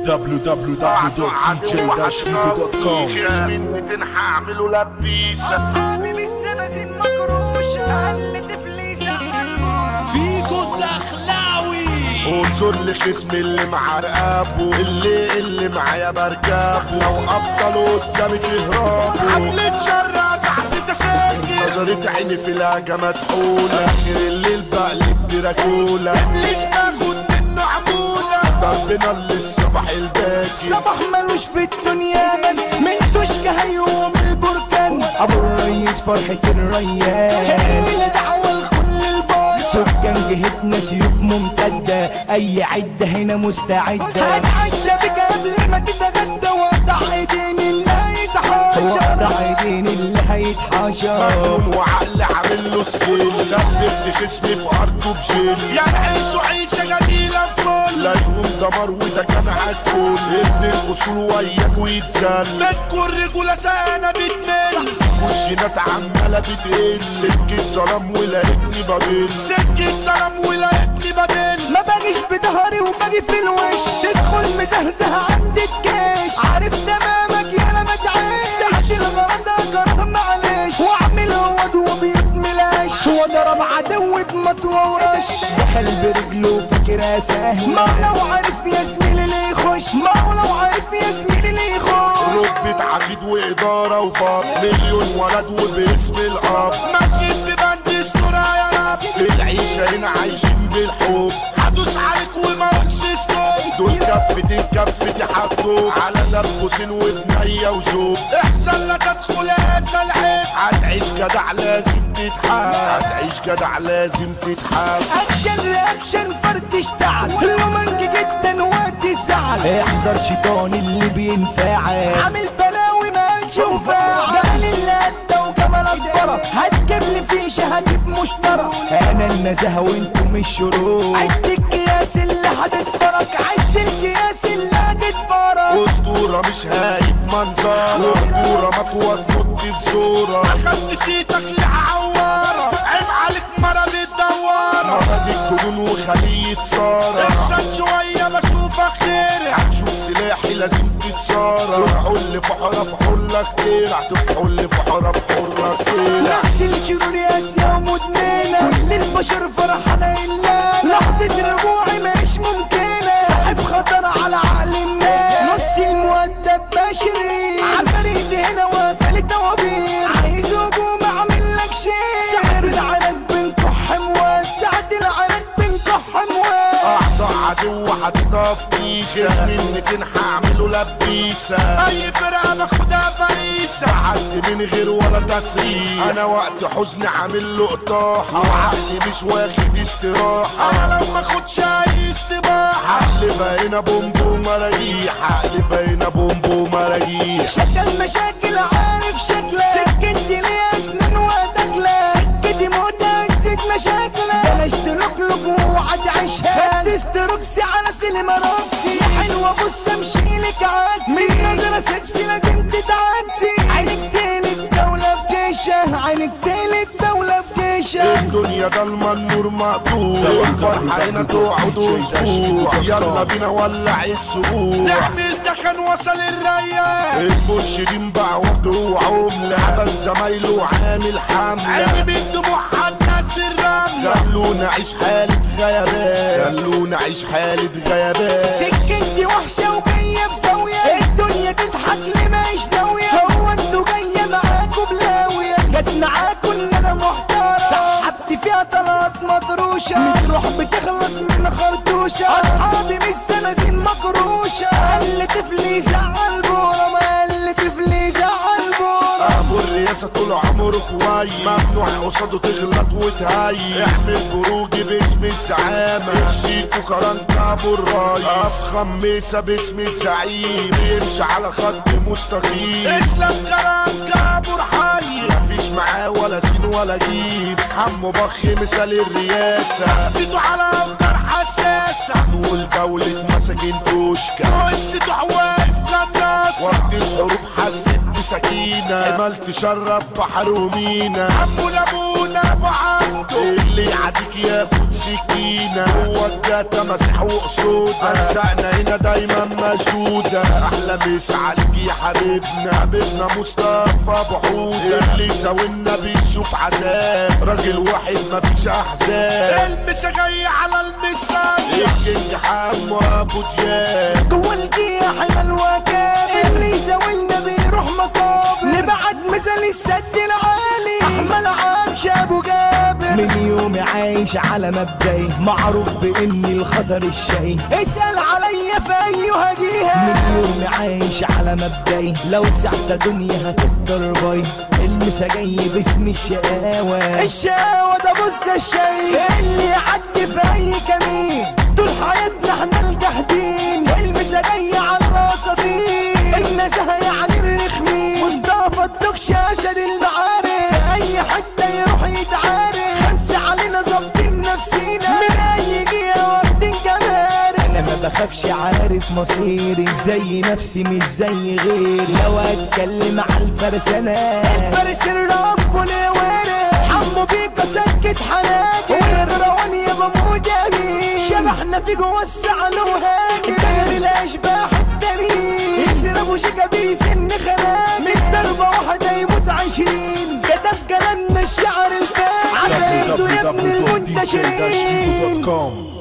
www.dj-figo.com مني تنحى اعمله لبيسه اصحابي مش زنازين مكروشه اقل تفليسه فيكو الدخلاوي انظر لخصم اللي مع رقابه اللي اللي معايا بركبه لو ابطلوا قدامي تهربوا حفلة شرع تحت تسجل نظرة عيني في الهجة مدحولة اخر الليل بقلب دراكولا ابليس باخد منه عمولة ضربنا للصبح الباكي صباح ملوش في الدنيا من من توشكا هيوم البركان ابو الريس فرحة الريان دعوة لكل البار سكان جهتنا سيوف ممتدة اي عدة هنا مستعدة هنعشى بك قبل ما تتغدى وقطع ايدين اللي هيتحاشى وقطع ايدين اللي هيتحاشى مجنون وعقل عامل له سكيل سببت خصمي في ارضه بجيل يعني عيشوا عيشه جميله فل لا يقوم دمار وده كان عالكل ابن الاصول وياك ويتزل بتكون رجوله سنه بتمل والجينات عماله بتقل سكه ظلام ولقيتني بدل سكه ظلام ولقيتني بدل ما باجيش بظهري وباجي في الوش تدخل مزهزه عند الكاش عارف تمامك يا لما تعيش ساعة الغرض كره معلش واعمل هود وبيتملاش واضرب عدوي بمطوى ورش دخل برجله فكرة سهلة ما هو لو عارف يا زميلي ليه يخش ما هو لو عارف يا زميلي ليه يخش ركبة عقيد وإدارة وباب مليون ولد وباسم الأب ماشي ببند استورة يا رب في العيشة هنا عايشين بالحب هدوس عليك وما اقولش ستوب دول كفتين كفتي حطوب على نرقصين وبنية وجوب احسن لا تدخل هذا العيب هتعيش جدع لازم تتحاب هتعيش جدع لازم تتحاب اكشن رياكشن فرد اشتعل رومانجي جدا وقت الزعل احذر شيطان اللي بينفعل عامل بلاوي مالش وفاعل جمال اللي ادى وجمال اكبر هتجيب لي فيشه هجيب مشترك انا النزاهه وانتم الشرور عد الكياس اللي هتتفرج عد الكياس اللي هتتفرج اسطورة مش هايب منظرة واسطورة مكوى تمد بصورة اخدت سيتك لعوارة عيب عليك مرة بتدورة مرة الجنون وخلية سارة احسن شوية بشوفك خير هتشوف سلاحي لازم تتصارى تفحل في حرة في حلة كتير هتفحل في حرة في حرة كتير نفس الشرور يا اسيا مدمنة كل البشر فرحانة إلا لحظة رجوعي مش ممكنة صاحب خطر على عقل الناس نص المؤدب بشري عفاريت هنا وقفل الدوابير عايز هجوم اعمل لك شيء سعر العنب بنكح موسع العنب بنكح موسع اعضاء عدو حاططها في كيسة جسمي النتين هعمله لبيسة اي فرقة باخدها فريسة عدي من غير ولا تسريح انا وقت حزن عامل له قطاحة وعقلي مش واخد استراحة انا لو ماخدش اي استباحة عقلي باينة بومبو مراجيح عقلي باينة بومبو مراجيح شكل مشاكل عارف شكلها سكتي ليها اسنان وتاكلة سكتي موتة تزيد مشاكلها بلاش تلقلق ووعد عيشها تستركسي على سينما روكسي يا حلوة بص امشي لك عكسي من نظرة سكسي لازم تتعكسي عينك تقلب دولة بجيشة عينك تقلب دولة بجيشة الدنيا ضلمة النور مقطوع الفرحة هنا تقعد اسبوع يلا بينا ولع السبوع نعمل دخن وصل الريان المرشدين بقى وجه وعملة حبس زمايله عامل حملة عيني بالدموع هتنسي الرملة خلونا عيش حالة غيابات خلونا عيش حالة غيابات سكتي وحشة وجاية بزاوية الدنيا تضحك لي مش ناوية هو انتوا جاية معاكوا بلاوية جت معاكوا ان انا محترم سحبت فيها طلعت مطروشة متروح بتخلص من خرطوشة اصحابي مش سنازين مكروشة قال طفلي زعل بورا ما قال طفلي زعل بورا ابو الرئاسة طول عمره كويس ممنوع قصاده تغلط وتهيس احمل بروجي باسم الزعامة الشيك وكرنك ابو الرايس افخم ميسة باسم الزعيم يمشي على خط مستقيم اسلام كرنك ابو رحايل مفيش معاه ولا سين ولا جيم حمو بخ مثال الرئاسة اخدته على اوتار حساسة نقول دولة مساجين توشكا قصته واقف كالناس وقت الحروب حسيت بسكينة حمال تشرب بحر ومينا عمو لابونا ابو عامر عبده اللي يعديك ياخد سكينة هو الجاتا مسح وقصودة أجزائنا هنا دايما مشدودة أحلى مسا عليك يا حبيبنا حبيبنا مصطفى أبو حودة اللي ساوينا بيشوف عذاب راجل واحد مفيش أحزاب المسا جاي على المساية الكينج حمو أبو دياب جوا الجيح الوكالة اللي يساوينا بيروح مقابر نبعت مثل السد العالي احمد عامش ابو جابر من يومي عايش على مبدئي معروف باني الخطر الشقي اسال عليا في اي هجيها من يومي عايش على مبدئي لو ساعة دنيا هتقدر باي المسا جاي باسم الشقاوة الشقاوة ده بص الشيء اللي يعدي في اي كمين طول حياتنا احنا الجاهدين المسا جاي على الراصدين النزهة يعني الرخمين مصطفى الدكش اسد المعارف في اي حتة يروح يتعارف خمسة علينا ظابطين نفسينا من اي جهة واخدين كمان انا ما بخافش عارف مصيري زي نفسي مش زي غيري لو اتكلم على الفرسانة الفارس الرب والوارد حمو بيك سكت حناجر والروان يا بموت امين شبحنا في جوا السعل وهاجر داير الاشباح التانيين يسير ابو شيكا بيسن خلاجر من ضربة واحدة يموت عشرين كتب كلامنا الشعر الفاجر على ايده يا ابن المنتشرين www.dj-figo.com